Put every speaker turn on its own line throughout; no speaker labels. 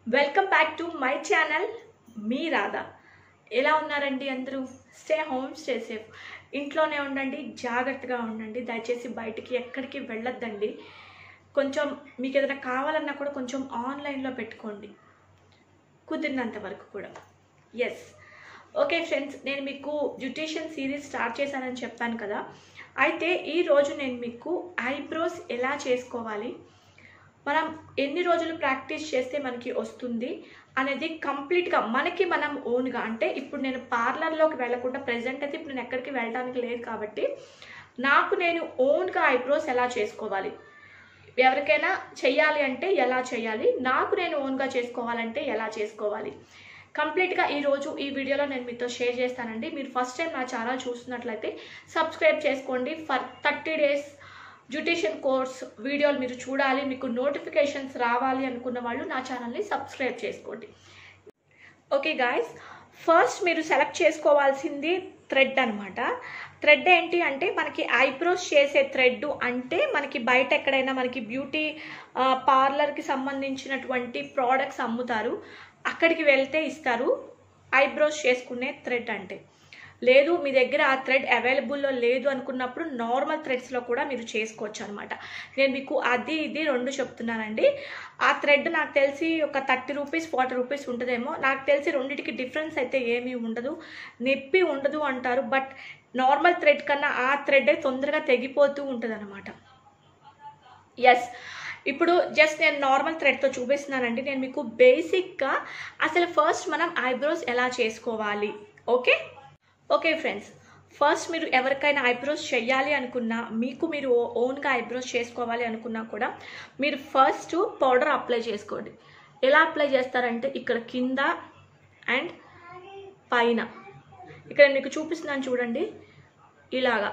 welcome back to my channel మీ రాధా ఎలా ఉన్నారండి అందరూ స్టే హోమ్ స్టే సేఫ్ ఇంట్లోనే ఉండండి జాగ్రత్తగా ఉండండి దయచేసి బయటికి ఎక్కడికి వెళ్ళొద్దండి కొంచెం మీకు ఏదైనా కావాలన్నా కూడా కొంచెం ఆన్లైన్లో పెట్టుకోండి కుదిరినంత వరకు కూడా ఎస్ ఓకే ఫ్రెండ్స్ నేను మీకు బ్యూటీషియన్ సిరీస్ స్టార్ట్ చేశానని చెప్పాను కదా అయితే ఈరోజు నేను మీకు ఐబ్రోస్ ఎలా చేసుకోవాలి మనం ఎన్ని రోజులు ప్రాక్టీస్ చేస్తే మనకి వస్తుంది అనేది కంప్లీట్గా మనకి మనం ఓన్గా అంటే ఇప్పుడు నేను పార్లర్లోకి వెళ్ళకుండా ప్రజెంట్ అయితే ఇప్పుడు నేను ఎక్కడికి వెళ్ళడానికి లేదు కాబట్టి నాకు నేను ఓన్గా ఐబ్రోస్ ఎలా చేసుకోవాలి ఎవరికైనా చెయ్యాలి అంటే ఎలా చేయాలి నాకు నేను ఓన్గా చేసుకోవాలంటే ఎలా చేసుకోవాలి కంప్లీట్గా ఈరోజు ఈ వీడియోలో నేను మీతో షేర్ చేస్తానండి మీరు ఫస్ట్ టైం నా ఛానల్ చూస్తున్నట్లయితే సబ్స్క్రైబ్ చేసుకోండి for thirty days beautician course వీడియోలు మీరు చూడాలి మీకు నోటిఫికేషన్స్ రావాలి అనుకున్న వాళ్ళు నా ఛానల్ని సబ్స్క్రైబ్ చేసుకోండి ఓకే గాయస్ ఫస్ట్ మీరు సెలెక్ట్ చేసుకోవాల్సింది థ్రెడ్ అనమాట థ్రెడ్ ఏంటి అంటే మనకి ఐబ్రోస్ చేసే థ్రెడ్ అంటే మనకి బయట ఎక్కడైనా మనకి బ్యూటీ పార్లర్కి సంబంధించినటువంటి ప్రోడక్ట్స్ అమ్ముతారు అక్కడికి వెళ్తే ఇస్తారు ఐబ్రోస్ చేసుకునే థ్రెడ్ అంటే లేదు మీ దగ్గర ఆ థ్రెడ్ అవైలబుల్లో లేదు అనుకున్నప్పుడు నార్మల్ థ్రెడ్స్లో కూడా మీరు చేసుకోవచ్చు అనమాట నేను మీకు అది ఇది రెండు చెప్తున్నానండి ఆ థ్రెడ్ నాకు తెలిసి ఒక థర్టీ రూపీస్ ఫార్టీ రూపీస్ ఉంటుందేమో నాకు తెలిసి రెండింటికి డిఫరెన్స్ అయితే ఏమీ ఉండదు నొప్పి ఉండదు అంటారు బట్ నార్మల్ థ్రెడ్ కన్నా ఆ థ్రెడ్ తొందరగా తెగిపోతూ ఉంటుంది అనమాట ఎస్ ఇప్పుడు జస్ట్ నేను నార్మల్ థ్రెడ్తో చూపిస్తున్నానండి నేను మీకు బేసిక్గా అసలు ఫస్ట్ మనం ఐబ్రోస్ ఎలా చేసుకోవాలి ఓకే ఓకే ఫ్రెండ్స్ ఫస్ట్ మీరు ఎవరికైనా ఐబ్రోస్ చేయాలి అనుకున్నా మీకు మీరు ఓన్గా ఐబ్రోస్ చేసుకోవాలి అనుకున్నా కూడా మీరు ఫస్ట్ పౌడర్ అప్లై చేసుకోండి ఎలా అప్లై చేస్తారంటే ఇక్కడ కింద అండ్ పైన ఇక్కడ మీకు చూపిస్తున్నాను చూడండి ఇలాగా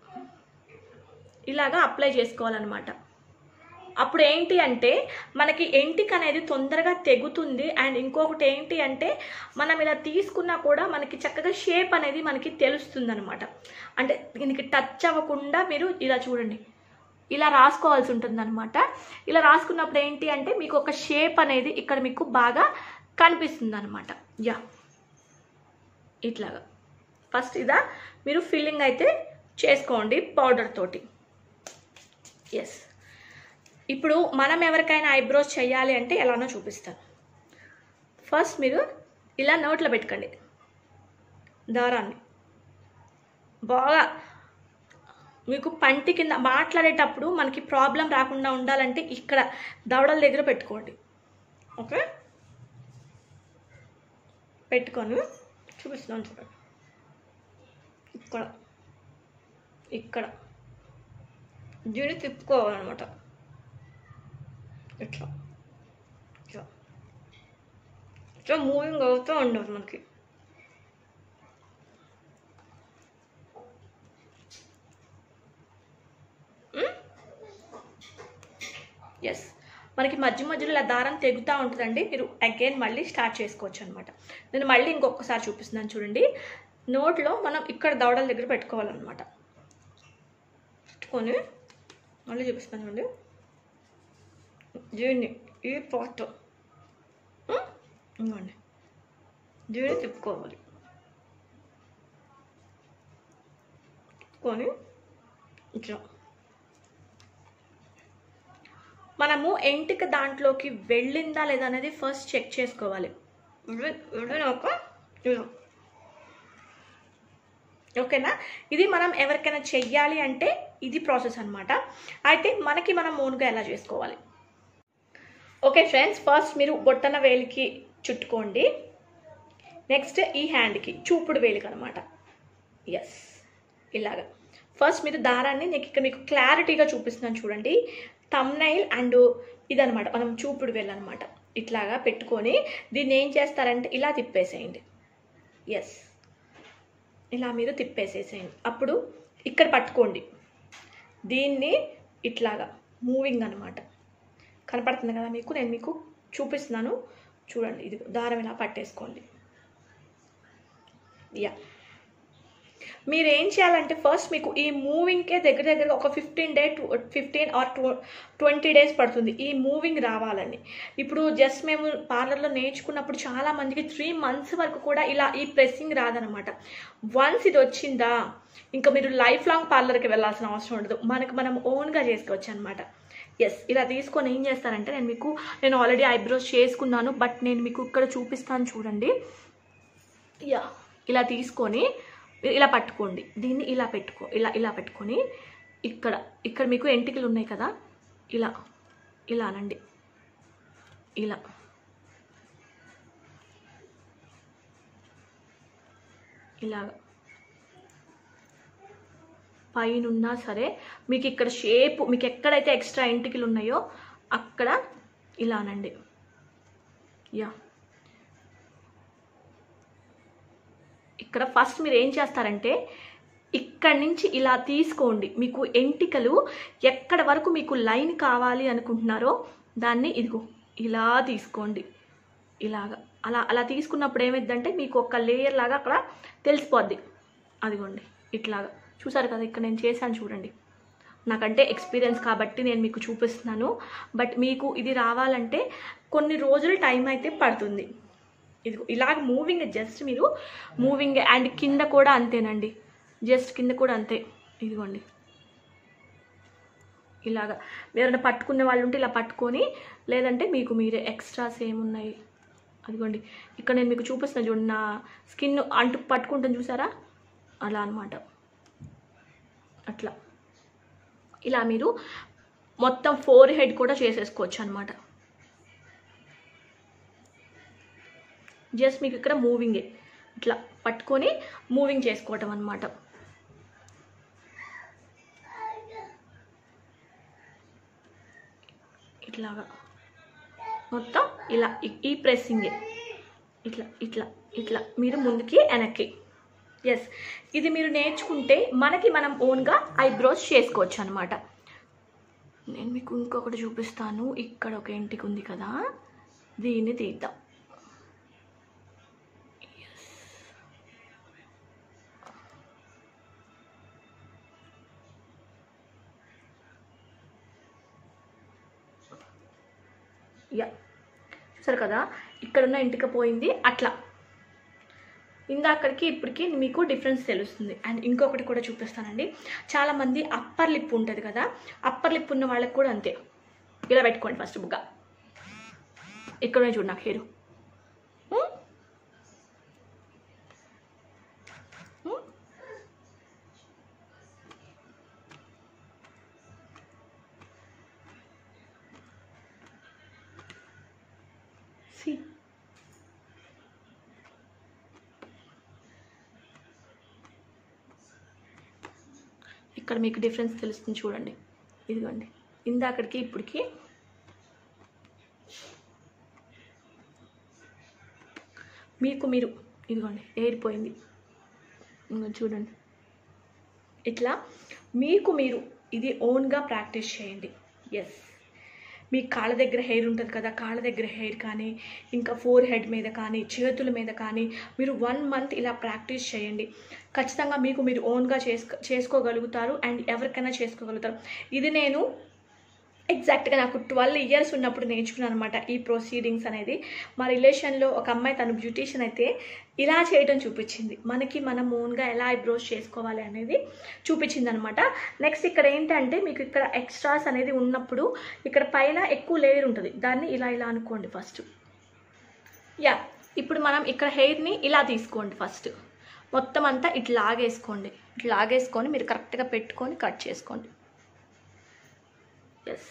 ఇలాగా అప్లై చేసుకోవాలన్నమాట అప్పుడు ఏంటి అంటే మనకి ఎంటిక్ అనేది తొందరగా తెగుతుంది అండ్ ఇంకొకటి ఏంటి అంటే మనం ఇలా తీసుకున్నా కూడా మనకి చక్కగా షేప్ అనేది మనకి తెలుస్తుంది అనమాట అంటే దీనికి టచ్ అవ్వకుండా మీరు ఇలా చూడండి ఇలా రాసుకోవాల్సి ఉంటుంది అనమాట ఇలా రాసుకున్నప్పుడు ఏంటి అంటే మీకు ఒక షేప్ అనేది ఇక్కడ మీకు బాగా కనిపిస్తుంది అనమాట యా ఇట్లాగా ఫస్ట్ ఇదా మీరు ఫిల్లింగ్ అయితే చేసుకోండి పౌడర్ తోటి ఎస్ ఇప్పుడు మనం ఎవరికైనా ఐబ్రోస్ చేయాలి అంటే ఎలానో చూపిస్తాను ఫస్ట్ మీరు ఇలా నోట్లో పెట్టుకోండి దారాన్ని బాగా మీకు పంటి కింద మాట్లాడేటప్పుడు మనకి ప్రాబ్లం రాకుండా ఉండాలంటే ఇక్కడ దవడల దగ్గర పెట్టుకోండి ఓకే పెట్టుకొని చూపిస్తున్నాను చూడండి ఇక్కడ ఇక్కడ దీన్ని తిప్పుకోవాలన్నమాట ఇట్లా ఇట్లా ఇట్లా మూవింగ్ అవుతూ ఉండదు మనకి ఎస్ మనకి మధ్య మధ్యలో ఇలా దారం తెగుతూ ఉంటుందండి మీరు అగైన్ మళ్ళీ స్టార్ట్ చేసుకోవచ్చు అనమాట నేను మళ్ళీ ఇంకొకసారి చూపిస్తున్నాను చూడండి నోట్లో మనం ఇక్కడ దవడల దగ్గర పెట్టుకోవాలన్నమాట పెట్టుకొని మళ్ళీ చూపిస్తాను చూడండి దీన్ని ఈ పాట్ ఇంకోండి దీన్ని తిప్పుకోవాలి తిప్పుకొని ఇట్లా మనము ఎంటిక దాంట్లోకి వెళ్ళిందా లేదా అనేది ఫస్ట్ చెక్ చేసుకోవాలి వెళ్ళినాక ఓకేనా ఇది మనం ఎవరికైనా చెయ్యాలి అంటే ఇది ప్రాసెస్ అనమాట అయితే మనకి మనం ఓన్గా ఎలా చేసుకోవాలి ఓకే ఫ్రెండ్స్ ఫస్ట్ మీరు బొట్టన వేలికి చుట్టుకోండి నెక్స్ట్ ఈ హ్యాండ్కి చూపుడు వేలికి అనమాట ఎస్ ఇలాగా ఫస్ట్ మీరు దారాన్ని నీకు ఇక్కడ మీకు క్లారిటీగా చూపిస్తున్నాను చూడండి తమ్నైల్ అండ్ ఇదనమాట మనం చూపుడు వేలు అనమాట ఇట్లాగా పెట్టుకొని దీన్ని ఏం చేస్తారంటే ఇలా తిప్పేసేయండి ఎస్ ఇలా మీరు తిప్పేసేసేయండి అప్పుడు ఇక్కడ పట్టుకోండి దీన్ని ఇట్లాగా మూవింగ్ అనమాట కనపడుతుంది కదా మీకు నేను మీకు చూపిస్తున్నాను చూడండి ఇది దారం ఇలా పట్టేసుకోండి యా మీరు ఏం చేయాలంటే ఫస్ట్ మీకు ఈ మూవింగ్కే దగ్గర దగ్గర ఒక fifteen day fifteen or twenty days పడుతుంది ఈ మూవింగ్ రావాలని ఇప్పుడు జస్ట్ మేము పార్లర్లో నేర్చుకున్నప్పుడు చాలా మందికి త్రీ మంత్స్ వరకు కూడా ఇలా ఈ ప్రెస్సింగ్ రాదనమాట వన్స్ ఇది వచ్చిందా ఇంకా మీరు లైఫ్ లాంగ్ పార్లర్కి వెళ్ళాల్సిన అవసరం ఉండదు మనకు మనం ఓన్గా చేసుకోవచ్చు అనమాట ఎస్ ఇలా తీసుకొని ఏం చేస్తారంటే నేను మీకు నేను ఆల్రెడీ ఐబ్రోస్ చేసుకున్నాను బట్ నేను మీకు ఇక్కడ చూపిస్తాను చూడండి యా ఇలా తీసుకొని ఇలా పట్టుకోండి దీన్ని ఇలా పెట్టుకో ఇలా ఇలా పెట్టుకొని ఇక్కడ ఇక్కడ మీకు ఎంటికలు ఉన్నాయి కదా ఇలా ఇలా అనండి ఇలా ఇలాగా పైన ఉన్నా సరే మీకు ఇక్కడ షేప్ మీకు ఎక్కడైతే ఎక్స్ట్రా ఎంటికలు ఉన్నాయో అక్కడ ఇలా అనండి యా ఇక్కడ ఫస్ట్ మీరు ఏం చేస్తారంటే ఇక్కడి నుంచి ఇలా తీసుకోండి మీకు ఎంటికలు ఎక్కడ వరకు మీకు లైన్ కావాలి అనుకుంటున్నారో దాన్ని ఇదిగో ఇలా తీసుకోండి ఇలాగా అలా అలా తీసుకున్నప్పుడు ఏమైందంటే మీకు ఒక లేయర్ లాగా అక్కడ తెలిసిపోద్ది అదిగోండి ఇట్లాగా చూసారు కదా ఇక్కడ నేను చేశాను చూడండి నాకంటే ఎక్స్పీరియన్స్ కాబట్టి నేను మీకు చూపిస్తున్నాను బట్ మీకు ఇది రావాలంటే కొన్ని రోజులు టైం అయితే పడుతుంది ఇది ఇలాగ మూవింగ్ జస్ట్ మీరు మూవింగ్ అండ్ కింద కూడా అంతేనండి జస్ట్ కింద కూడా అంతే ఇదిగోండి ఇలాగా ఎవరైనా పట్టుకునే వాళ్ళు ఉంటే ఇలా పట్టుకొని లేదంటే మీకు మీరే ఎక్స్ట్రాస్ ఏమున్నాయి అదిగోండి ఇక్కడ నేను మీకు చూపిస్తున్నా చూడండి నా స్కిన్ అంటు పట్టుకుంటాను చూసారా అలా అనమాట అట్లా ఇలా మీరు మొత్తం ఫోర్ హెడ్ కూడా చేసేసుకోవచ్చు అనమాట జస్ట్ మీకు ఇక్కడ మూవింగే ఇట్లా పట్టుకొని మూవింగ్ చేసుకోవటం అనమాట ఇట్లాగా మొత్తం ఇలా ఈ- ఈ ప్రెస్సింగే ఇట్లా ఇట్లా ఇట్లా మీరు ముందుకి వెనక్కి ఎస్ ఇది మీరు నేర్చుకుంటే మనకి మనం ఓన్గా ఐబ్రోస్ చేసుకోవచ్చు అనమాట నేను మీకు ఇంకొకటి చూపిస్తాను ఇక్కడ ఒక ఇంటికి ఉంది కదా దీన్ని తీద్దాం యా చూసారు కదా ఇక్కడున్న ఇంటికి పోయింది అట్లా ఇందాకడికి ఇప్పటికి మీకు డిఫరెన్స్ తెలుస్తుంది అండ్ ఇంకొకటి కూడా చూపిస్తానండి చాలామంది అప్పర్ లిప్ ఉంటుంది కదా అప్పర్ లిప్ ఉన్న వాళ్ళకి కూడా అంతే ఇలా పెట్టుకోండి ఫస్ట్ బుగ్గ ఇక్కడ చూడు నాకు హెయిర్ సి ఇక్కడ మీకు డిఫరెన్స్ తెలుస్తుంది చూడండి ఇదిగోండి ఇందాకడికి ఇప్పటికి మీకు మీరు ఇదిగోండి ఏరిపోయింది ఇంకో చూడండి ఇట్లా మీకు మీరు ఇది ఓన్గా ప్రాక్టీస్ చేయండి ఎస్ మీ కాళ్ళ దగ్గర హెయిర్ ఉంటుంది కదా కాళ్ళ దగ్గర హెయిర్ కానీ ఇంకా ఫోర్ హెడ్ మీద కానీ చేతుల మీద కానీ మీరు వన్ మంత్ ఇలా ప్రాక్టీస్ చేయండి ఖచ్చితంగా మీకు మీరు ఓన్గా చేసుకో చేసుకోగలుగుతారు అండ్ ఎవరికైనా చేసుకోగలుగుతారు ఇది నేను ఎగ్జాక్ట్గా నాకు ట్వెల్వ్ ఇయర్స్ ఉన్నప్పుడు నేర్చుకున్నాను అనమాట ఈ ప్రొసీడింగ్స్ అనేది మా రిలేషన్లో ఒక అమ్మాయి తను బ్యూటీషియన్ అయితే ఇలా చేయడం చూపించింది మనకి మనం ఓన్గా ఎలా ఐబ్రోస్ చేసుకోవాలి అనేది చూపించింది అనమాట నెక్స్ట్ ఇక్కడ ఏంటంటే మీకు ఇక్కడ ఎక్స్ట్రాస్ అనేది ఉన్నప్పుడు ఇక్కడ పైన ఎక్కువ లేయర్ ఉంటుంది దాన్ని ఇలా ఇలా అనుకోండి ఫస్ట్ యా ఇప్పుడు మనం ఇక్కడ హెయిర్ని ఇలా తీసుకోండి ఫస్ట్ మొత్తం అంతా ఇట్లా లాగేసుకోండి ఇట్లా లాగేసుకొని మీరు కరెక్ట్గా పెట్టుకొని కట్ చేసుకోండి ఎస్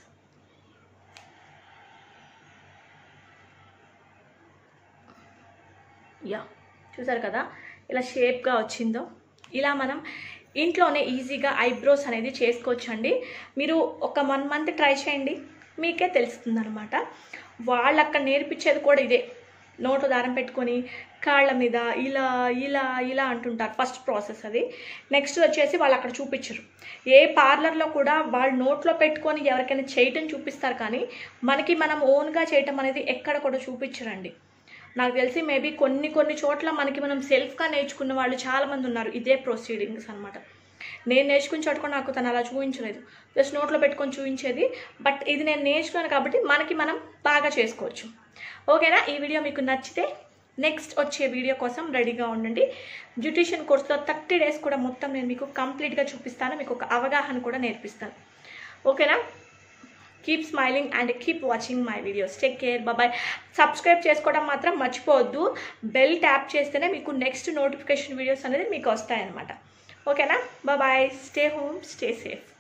యా చూసారు కదా ఇలా షేప్గా వచ్చిందో ఇలా మనం ఇంట్లోనే ఈజీగా ఐబ్రోస్ అనేది చేసుకోవచ్చండి మీరు ఒక వన్ మంత్ ట్రై చేయండి మీకే తెలుస్తుంది అనమాట వాళ్ళు అక్కడ నేర్పించేది కూడా ఇదే నోటు దారం పెట్టుకొని కాళ్ళ మీద ఇలా ఇలా ఇలా అంటుంటారు ఫస్ట్ ప్రాసెస్ అది నెక్స్ట్ వచ్చేసి వాళ్ళు అక్కడ చూపించరు ఏ పార్లర్లో కూడా వాళ్ళు నోట్లో పెట్టుకొని ఎవరికైనా చేయటం చూపిస్తారు కానీ మనకి మనం ఓన్గా చేయటం అనేది ఎక్కడ కూడా చూపించరండి నాకు తెలిసి మేబీ కొన్ని కొన్ని చోట్ల మనకి మనం సెల్ఫ్గా నేర్చుకున్న వాళ్ళు చాలామంది ఉన్నారు ఇదే ప్రొసీడింగ్స్ అనమాట నేను నేర్చుకున్న చోట కూడా నాకు తను అలా చూపించలేదు జస్ట్ నోట్లో పెట్టుకొని చూపించేది బట్ ఇది నేను నేర్చుకున్నాను కాబట్టి మనకి మనం బాగా చేసుకోవచ్చు ఓకేనా ఈ వీడియో మీకు నచ్చితే నెక్స్ట్ వచ్చే వీడియో కోసం రెడీగా ఉండండి బ్యూటిషియన్ కోర్స్లో థర్టీ డేస్ కూడా మొత్తం నేను మీకు కంప్లీట్గా చూపిస్తాను మీకు ఒక అవగాహన కూడా నేర్పిస్తాను ఓకేనా keep smiling and keep watching my videos take care bye subscribe చేసుకోవడం మాత్రం మర్చిపోవద్దు బెల్ ట్యాప్ చేస్తేనే మీకు నెక్స్ట్ నోటిఫికేషన్ వీడియోస్ అనేది మీకు వస్తాయన్నమాట ఓకేనా bye stay home stay safe